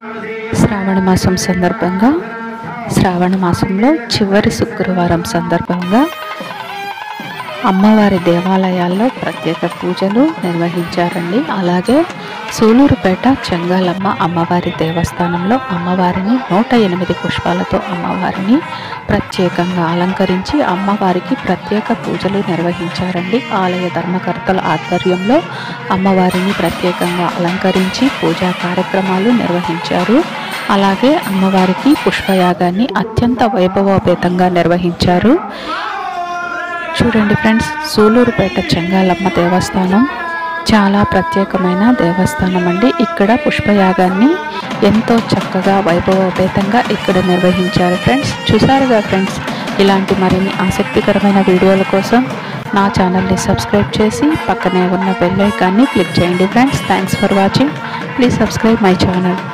శ్రావణ మాసం సందర్భంగా శ్రావణ మాసంలో చివరి శుక్రవారం సందర్భంగా అమ్మవారి దేవాలయాల్లో ప్రత్యేక పూజలు నిర్వహించారండి అలాగే సూలూరుపేట చెంగాలమ్మ అమ్మవారి దేవస్థానంలో అమ్మవారిని నూట ఎనిమిది పుష్పాలతో అమ్మవారిని ప్రత్యేకంగా అలంకరించి అమ్మవారికి ప్రత్యేక పూజలు నిర్వహించారండి ఆలయ ధర్మకర్తల ఆధ్వర్యంలో అమ్మవారిని ప్రత్యేకంగా అలంకరించి పూజా కార్యక్రమాలు నిర్వహించారు అలాగే అమ్మవారికి పుష్పయాగాన్ని అత్యంత వైభవోపేతంగా నిర్వహించారు చూడండి ఫ్రెండ్స్ సూలూరుపేట చెంగాలమ్మ దేవస్థానం చాలా ప్రత్యేకమైన దేవస్థానం అండి ఇక్కడ పుష్పయాగాన్ని ఎంతో చక్కగా వైభవోపేతంగా ఇక్కడ నిర్వహించారు ఫ్రెండ్స్ చూసారుగా ఫ్రెండ్స్ ఇలాంటి మరిన్ని ఆసక్తికరమైన వీడియోల కోసం నా ఛానల్ని సబ్స్క్రైబ్ చేసి పక్కనే ఉన్న బెల్ ఐకాన్ని క్లిక్ చేయండి friends thanks for watching please subscribe my channel